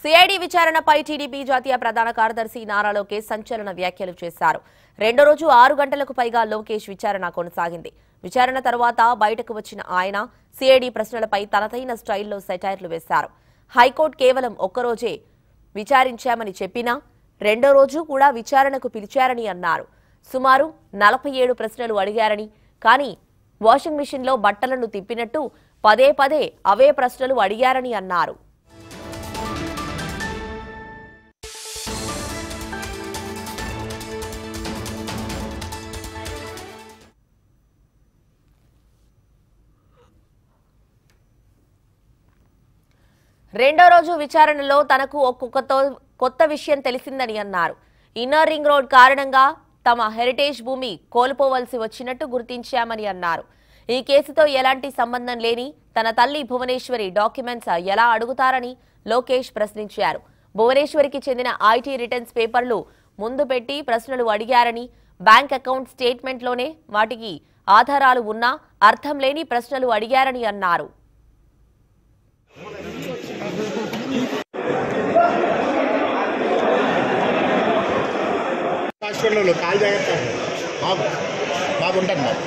CID విచారణపై TDP జాతీయ ప్రధాన కార్యదర్శి నారా లోకేష్ సంచలన వ్యాఖ్యలు చేశారు రెండో రోజు ఆరు గంటలకు పైగా లోకేష్ విచారణ కొనసాగింది విచారణ తర్వాత బయటకు వచ్చిన ఆయన సిఐడి ప్రశ్నలపై తనదైన స్టైల్లో సెటైర్లు వేశారు హైకోర్టు కేవలం ఒక్కరోజే విచారించామని చెప్పినా రెండో రోజు కూడా విచారణకు పిలిచారని అన్నారు సుమారు నలభై ఏడు ప్రశ్నలు అడిగారని కానీ వాషింగ్ మిషన్లో బట్టలను తిప్పినట్టు పదే పదే అవే ప్రశ్నలు అడిగారని అన్నారు రెండో రోజు విచారణలో తనకు ఒక్కొక్కతో కొత్త విషయం తెలిసిందని అన్నారు ఇన్నర్ రింగ్ రోడ్ కారణంగా తమ హెరిటేజ్ భూమి కోల్పోవలసి వచ్చినట్టు గుర్తించామని అన్నారు ఈ కేసుతో ఎలాంటి సంబంధం లేని తన తల్లి భువనేశ్వరి డాక్యుమెంట్స్ ఎలా అడుగుతారని లోకేష్ ప్రశ్నించారు భువనేశ్వరికి చెందిన ఐటీ రిటర్న్స్ పేపర్లు ముందు పెట్టి ప్రశ్నలు అడిగారని బ్యాంక్ అకౌంట్ స్టేట్మెంట్లోనే వాటికి ఆధారాలు ఉన్నా అర్థం లేని ప్రశ్నలు అడిగారని అన్నారు హాస్పిటల్లో కాల్ జాగ్రత్త బాబు బాబు ఉంటాను బాబు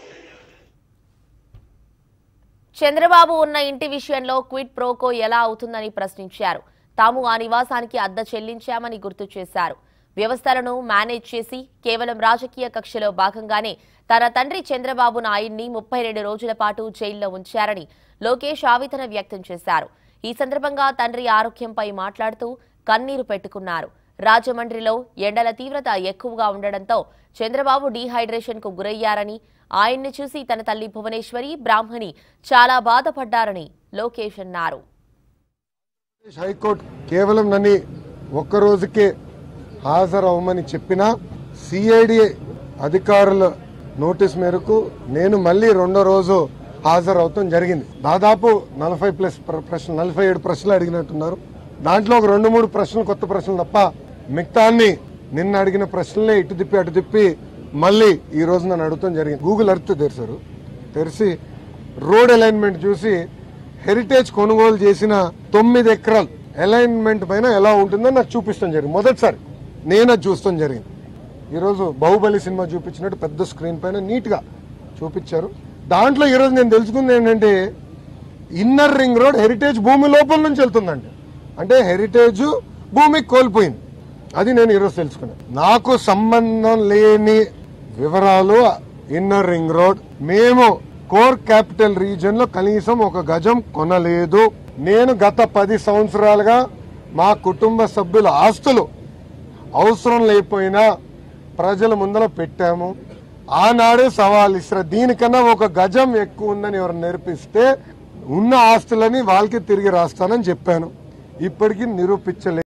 చంద్రబాబు ఉన్న ఇంటి విషయంలో క్విట్ ప్రోకో ఎలా అవుతుందని ప్రశ్నించారు తాము ఆ నివాసానికి అద్దె చెల్లించామని గుర్తు చేశారు వ్యవస్థలను మేనేజ్ చేసి కేవలం రాజకీయ కక్షలో భాగంగానే తన తండ్రి చంద్రబాబు నాయుడిని ముప్పై రెండు రోజుల పాటు జైల్లో ఉంచారని లోకేష్ ఆవేదన వ్యక్తం చేశారు ఈ సందర్భంగా తండ్రి ఆరోగ్యంపై మాట్లాడుతూ కన్నీరు పెట్టుకున్నారు రాజమండ్రిలో ఎండల తీవ్రత ఎక్కువగా ఉండడంతో చంద్రబాబు డీహైడ్రేషన్ కు గురయ్యారని ఆయన్ని చూసి తన తల్లి భువనేశ్వరి బ్రాహ్మణి చాలా బాధపడ్డారని లోకేష్ అన్నారు హైకోర్టు కేవలం నన్ను ఒక్క రోజుకే హాజరవ్వమని చెప్పినా సిఐడి అధికారుల నోటీస్ మేరకు నేను మళ్ళీ రెండో రోజు హాజరవుతాం జరిగింది దాదాపు నలభై ప్లస్ ప్ర- ప్రశ్నలు నలభై ఏడు ప్రశ్నలు అడిగినట్టున్నారు దాంట్లో ఒక రెండు మూడు ప్రశ్నలు కొత్త ప్రశ్నలు తప్ప మిగతాన్ని నిన్న అడిగిన ప్రశ్నలే ఇటు తిప్పి అటు తిప్పి మళ్ళీ ఈ రోజు నన్ను అడుగుతాం జరిగింది గూగుల్ ఎర్త్ తెరిచారు తెరిచి రోడ్ అలైన్మెంట్ చూసి హెరిటేజ్ కొనుగోలు చేసిన తొమ్మిది ఎకరాలు అలైన్మెంట్ పైన ఎలా ఉంటుందో నాకు చూపిస్తాం జరిగింది మొదటిసారి నేను అది చూస్తాం జరిగింది ఈరోజు బాహుబలి సినిమా చూపించినట్టు పెద్ద స్క్రీన్ పైన నీట్ గా చూపించారు దాంట్లో ఈరోజు నేను తెలుసుకుంది ఏంటంటే ఇన్నర్ రింగ్ రోడ్ హెరిటేజ్ భూమి లోపల నుంచి వెళ్తుందంట అంటే హెరిటేజ్ భూమికి కోల్పోయింది అది నేను ఈరోజు తెలుసుకున్నాను నాకు సంబంధం లేని వివరాలు ఇన్నర్ రింగ్ రోడ్ మేము కోర్ క్యాపిటల్ రీజియన్ లో కనీసం ఒక గజం కొనలేదు నేను గత పది సంవత్సరాలుగా మా కుటుంబ సభ్యుల ఆస్తులు అవసరం లేకపోయినా ప్రజల ముందర పెట్టాము ఆనాడే సవాల్ ఇస్తారు దీనికన్నా ఒక గజం ఎక్కువ ఉందని ఎవరు నేర్పిస్తే ఉన్న ఆస్తులని వాళ్ళకి తిరిగి రాస్తానని చెప్పాను ఇప్పటికీ నిరూపించలేదు